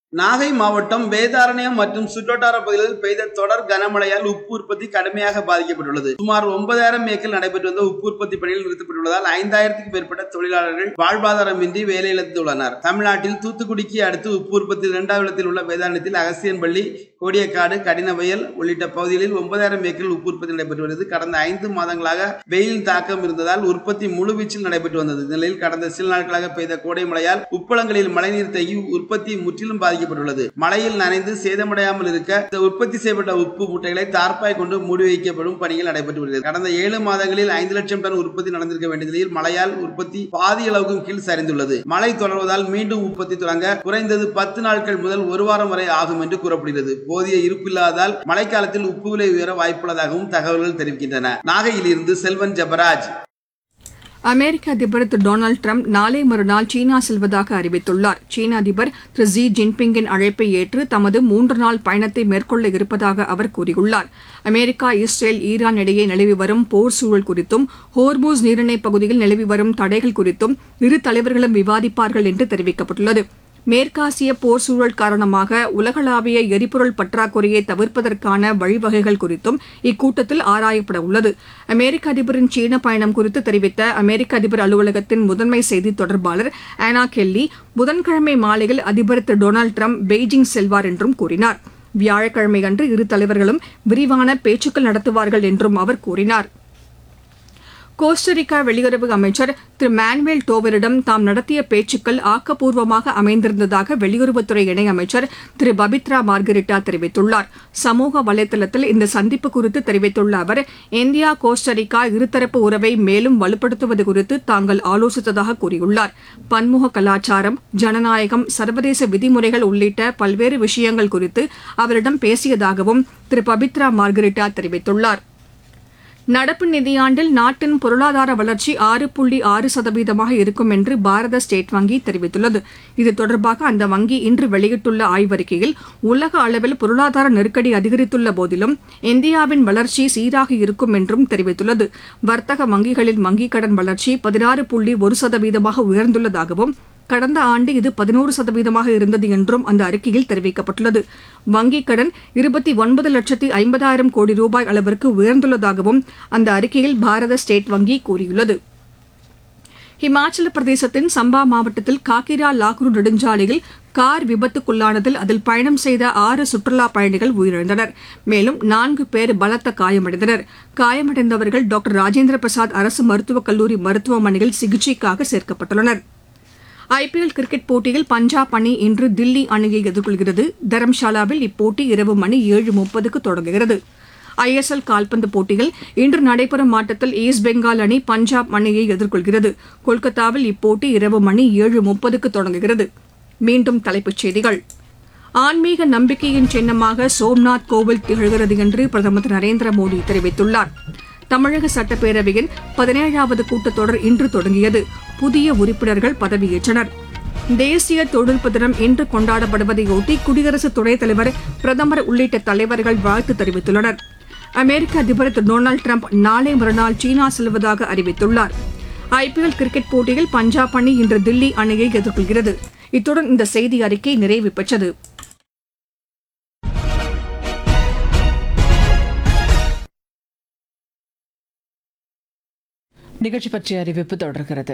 நாகை மாவட்டம் வேதாரண்யம் மற்றும் சுற்றுவட்டார பகுதிகளில் பெய்த தொடர் கனமழையால் உப்பு உற்பத்தி கடுமையாக பாதிக்கப்பட்டுள்ளது சுமார் ஒன்பதாயிரம் ஏக்கர் நடைபெற்று வந்த உப்பு உற்பத்தி பணியில் நிறுத்தப்பட்டுள்ளதால் ஐந்தாயிரத்துக்கும் மேற்பட்ட தொழிலாளர்கள் வாழ்வாதாரமின்றி வேலை இழந்துள்ளனர் தமிழ்நாட்டில் தூத்துக்குடிக்கு அடுத்து உப்பு உற்பத்தி இரண்டாவது இடத்தில் உள்ள வேதாரண்யத்தில் அகசியன்பள்ளி கோடியக்காடு கடினவயல் உள்ளிட்ட பகுதிகளில் ஒன்பதாயிரம் ஏக்கரில் உப்பு உற்பத்தி நடைபெற்று வருகிறது கடந்த ஐந்து மாதங்களாக வெயில் தாக்கம் இருந்ததால் உற்பத்தி முழுவீச்சில் நடைபெற்று வந்தது இந்த நிலையில் கடந்த சில நாட்களாக பெய்த கோடை மழையால் உப்பளங்களில் மழைநீர் தேங்கி உற்பத்தி முற்றிலும் பாதிக்கப்பட்டுள்ளது மழையில் நனைந்து சேதமடையாமல் இருக்க இந்த உற்பத்தி செய்யப்பட்ட உப்பு மூட்டைகளை தார்ப்பாய் கொண்டு மூடி வைக்கப்படும் பணிகள் நடைபெற்று வருகிறது கடந்த ஏழு மாதங்களில் ஐந்து லட்சம் டன் உற்பத்தி நடந்திருக்க வேண்டிய நிலையில் மழையால் உற்பத்தி பாதி அளவுக்கும் கீழ் சரிந்துள்ளது மழை தொடர்வதால் மீண்டும் உற்பத்தி தொடங்க குறைந்தது பத்து நாட்கள் முதல் ஒரு வாரம் வரை ஆகும் என்று கூறப்படுகிறது போதிய இருப்பில்லாததால் மழைக்காலத்தில் உப்பு விலை உயர வாய்ப்புள்ளதாகவும் தகவல்கள் தெரிவிக்கின்றன நாகையில் இருந்து செல்வன் ஜபராஜ் அமெரிக்க அதிபர் திரு டொனால்டு ட்ரம்ப் நாளை மறுநாள் சீனா செல்வதாக அறிவித்துள்ளார் சீன அதிபர் திரு ஜி ஜின்பிங்கின் அழைப்பை ஏற்று தமது மூன்று நாள் பயணத்தை மேற்கொள்ள இருப்பதாக அவர் கூறியுள்ளார் அமெரிக்கா இஸ்ரேல் ஈரான் இடையே நிலவி வரும் போர் சூழல் குறித்தும் ஹோர்மூஸ் நீரிணைப் பகுதியில் நிலவி வரும் தடைகள் குறித்தும் இரு தலைவர்களும் விவாதிப்பார்கள் என்று தெரிவிக்கப்பட்டுள்ளது மேற்காசிய போர் சூழல் காரணமாக உலகளாவிய எரிபொருள் பற்றாக்குறையை தவிர்ப்பதற்கான வழிவகைகள் குறித்தும் இக்கூட்டத்தில் ஆராயப்பட உள்ளது அமெரிக்க அதிபரின் சீன பயணம் குறித்து தெரிவித்த அமெரிக்க அதிபர் அலுவலகத்தின் முதன்மை செய்தி தொடர்பாளர் ஆனா கெல்லி புதன்கிழமை மாலையில் அதிபர் திரு டொனால்டு ட்ரம்ப் பெய்ஜிங் செல்வார் என்றும் கூறினார் வியாழக்கிழமை அன்று இரு தலைவர்களும் விரிவான பேச்சுக்கள் நடத்துவார்கள் என்றும் அவர் கூறினார் கோஸ்டரிக்கா வெளியுறவு அமைச்சர் திரு மானுவேல் டோவரிடம் தாம் நடத்திய பேச்சுக்கள் ஆக்கப்பூர்வமாக அமைந்திருந்ததாக வெளியுறவுத்துறை இணையமைச்சர் திரு பபித்ரா மார்கரிட்டா தெரிவித்துள்ளார் சமூக வலைதளத்தில் இந்த சந்திப்பு குறித்து தெரிவித்துள்ள அவர் இந்தியா கோஸ்டரிக்கா இருதரப்பு உறவை மேலும் வலுப்படுத்துவது குறித்து தாங்கள் ஆலோசித்ததாக கூறியுள்ளார் பன்முக கலாச்சாரம் ஜனநாயகம் சர்வதேச விதிமுறைகள் உள்ளிட்ட பல்வேறு விஷயங்கள் குறித்து அவரிடம் பேசியதாகவும் திரு பபித்ரா மார்கரிட்டா தெரிவித்துள்ளார் நடப்பு நிதியாண்டில் நாட்டின் பொருளாதார வளர்ச்சி ஆறு புள்ளி ஆறு சதவீதமாக இருக்கும் என்று பாரத ஸ்டேட் வங்கி தெரிவித்துள்ளது இது தொடர்பாக அந்த வங்கி இன்று வெளியிட்டுள்ள ஆய்வறிக்கையில் உலக அளவில் பொருளாதார நெருக்கடி அதிகரித்துள்ள போதிலும் இந்தியாவின் வளர்ச்சி சீராக இருக்கும் என்றும் தெரிவித்துள்ளது வர்த்தக வங்கிகளின் வங்கிக் கடன் வளர்ச்சி பதினாறு புள்ளி ஒரு சதவீதமாக உயர்ந்துள்ளதாகவும் கடந்த ஆண்டு இது பதினோரு சதவீதமாக இருந்தது என்றும் அந்த அறிக்கையில் தெரிவிக்கப்பட்டுள்ளது வங்கிக் கடன் இருபத்தி ஒன்பது லட்சத்தி ஐம்பதாயிரம் கோடி ரூபாய் அளவிற்கு உயர்ந்துள்ளதாகவும் அந்த அறிக்கையில் பாரத ஸ்டேட் வங்கி கூறியுள்ளது ஹிமாச்சல பிரதேசத்தின் சம்பா மாவட்டத்தில் காக்கிரா லாக்ரு நெடுஞ்சாலையில் கார் விபத்துக்குள்ளானதில் அதில் பயணம் செய்த ஆறு சுற்றுலா பயணிகள் உயிரிழந்தனர் மேலும் நான்கு பேர் பலத்த காயமடைந்தனர் காயமடைந்தவர்கள் டாக்டர் ராஜேந்திர பிரசாத் அரசு மருத்துவக் கல்லூரி மருத்துவமனையில் சிகிச்சைக்காக சேர்க்கப்பட்டுள்ளனர் ஐபிஎல் கிரிக்கெட் போட்டியில் பஞ்சாப் அணி இன்று தில்லி அணியை எதிர்கொள்கிறது தரம்ஷாலாவில் இப்போட்டி இரவு மணி ஏழு முப்பதுக்கு தொடங்குகிறது ஐஎஸ்எல் கால்பந்து போட்டியில் இன்று நடைபெறும் ஆட்டத்தில் ஈஸ்ட் பெங்கால் அணி பஞ்சாப் அணியை எதிர்கொள்கிறது கொல்கத்தாவில் இப்போட்டி இரவு மணி ஏழு முப்பதுக்கு தொடங்குகிறது மீண்டும் தலைப்புச் செய்திகள் ஆன்மீக நம்பிக்கையின் சின்னமாக சோம்நாத் கோவில் திகழ்கிறது என்று பிரதமர் திரு நரேந்திர மோடி தெரிவித்துள்ளார் தமிழக சட்டப்பேரவையின் பதினேழாவது கூட்டத்தொடர் இன்று தொடங்கியது புதிய உறுப்பினர்கள் பதவியேற்றனர் தேசிய தொழில்நுட்ப தினம் இன்று கொண்டாடப்படுவதையொட்டி குடியரசு துணைத் தலைவர் பிரதமர் உள்ளிட்ட தலைவர்கள் வாழ்த்து தெரிவித்துள்ளனர் அமெரிக்க அதிபர் திரு டொனால்டு ட்ரம்ப் நாளை மறுநாள் சீனா செல்வதாக அறிவித்துள்ளார் ஐபிஎல் கிரிக்கெட் போட்டியில் பஞ்சாப் அணி இன்று தில்லி அணியை எதிர்கொள்கிறது இத்துடன் இந்த செய்தி அறிக்கை நிறைவு பெற்றது நிகழ்ச்சி பற்றிய அறிவிப்பு தொடர்கிறது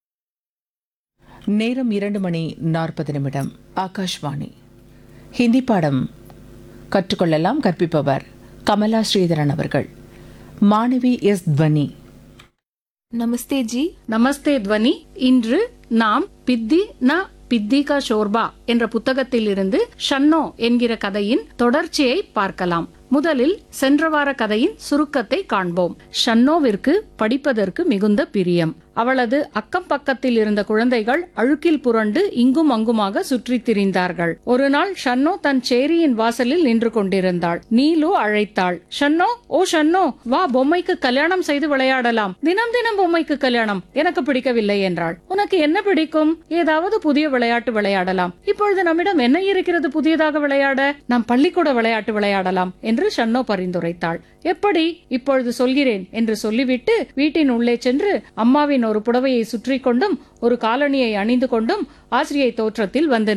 நேரம் இரண்டு மணி நாற்பது நிமிடம் ஆகாஷ்வாணி ஹிந்தி பாடம் கற்றுக்கொள்ளலாம் கற்பிப்பவர் கமலா ஸ்ரீதரன் அவர்கள் மாணவி எஸ் துவனி नमस्ते जी நமஸ்தே துவனி இன்று நாம் பித்தி ந பித்திகா ஷோர்பா என்ற புத்தகத்தில் இருந்து ஷன்னோ என்கிற கதையின் தொடர்ச்சியை பார்க்கலாம் முதலில் சென்ற வார கதையின் சுருக்கத்தை காண்போம் ஷன்னோவிற்கு படிப்பதற்கு மிகுந்த பிரியம் அவளது அக்கம் பக்கத்தில் இருந்த குழந்தைகள் அழுக்கில் புரண்டு இங்கும் அங்குமாக சுற்றித் திரிந்தார்கள் ஒரு நாள் ஷன்னோ தன் சேரியின் வாசலில் நின்று கொண்டிருந்தாள் நீலு அழைத்தாள் ஷன்னோ ஓ ஷன்னோ வா பொம்மைக்கு கல்யாணம் செய்து விளையாடலாம் தினம் தினம் பொம்மைக்கு கல்யாணம் எனக்கு பிடிக்கவில்லை என்றாள் உனக்கு என்ன பிடிக்கும் ஏதாவது புதிய விளையாட்டு விளையாடலாம் இப்பொழுது நம்மிடம் என்ன இருக்கிறது புதியதாக விளையாட நாம் பள்ளிக்கூட விளையாட்டு விளையாடலாம் என்று ஷன்னோ பரிந்துரைத்தாள் எப்படி இப்பொழுது சொல்கிறேன் என்று சொல்லிவிட்டு வீட்டின் உள்ளே சென்று அம்மாவின் ஒரு புடவையை சுற்றி கொண்டும் ஒரு காலணியை அணிந்து கொண்டும் ஆசிரியை தோற்றத்தில் வந்து